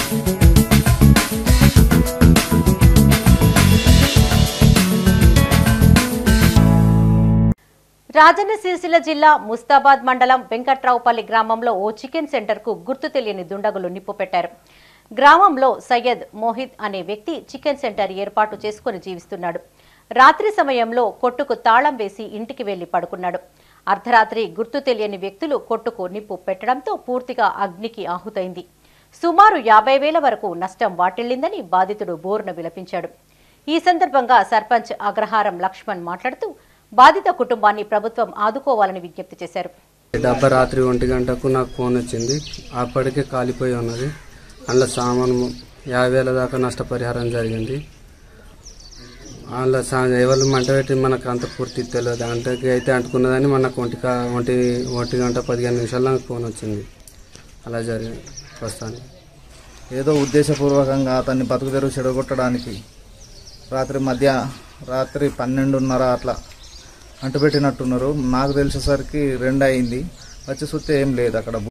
రాజన్న సిరిసిల్ల జిల్లా ముస్తాబాద్ మండలం వెంకట్రావుపల్లి గ్రామంలో ఓ చికెన్ సెంటర్కు గుర్తు తెలియని దుండగులు నిప్పు పెట్టారు గ్రామంలో సయ్యద్ మోహిద్ అనే వ్యక్తి చికెన్ సెంటర్ ఏర్పాటు చేసుకుని జీవిస్తున్నాడు రాత్రి సమయంలో కొట్టుకు తాళం వేసి ఇంటికి వెళ్లి పడుకున్నాడు అర్ధరాత్రి గుర్తు తెలియని వ్యక్తులు కొట్టుకు నిప్పు పెట్టడంతో పూర్తిగా అగ్నికి ఆహుతైంది సుమారు యాభై వేల వరకు నష్టం వాటిల్లిందని బాధితుడు బోరున విలపించాడు ఈ సందర్భంగా సర్పంచ్ అగ్రహారం లక్ష్మణ్ మాట్లాడుతూ బాధిత కుటుంబాన్ని ప్రభుత్వం ఆదుకోవాలని విజ్ఞప్తి చేశారు డబ్బా రాత్రి ఒంటి గంటకు నాకు ఫోన్ వచ్చింది అప్పటికే కాలిపోయి ఉన్నది అందులో సామాను యాభై వేల దాకా నష్టపరిహారం జరిగింది అందులో సా ఎవరు మంట పెట్టి మనకు అంత పూర్తి తెలియదు అంతకి అయితే అంటుకున్నదని మనకు ఒంటి కా ఒంటి ఒంటి గంట పదిహేను నిమిషాల్లో నాకు ఫోన్ వచ్చింది అలా జరిగింది ప్రస్తుతానికి ఏదో ఉద్దేశపూర్వకంగా అతన్ని బతుకు తెరువు చెడగొట్టడానికి రాత్రి మధ్య రాత్రి పన్నెండున్నర అట్లా అంటుపెట్టినట్టున్నారు నాకు తెలిసేసరికి రెండు అయింది వచ్చి చూస్తే ఏం లేదు అక్కడ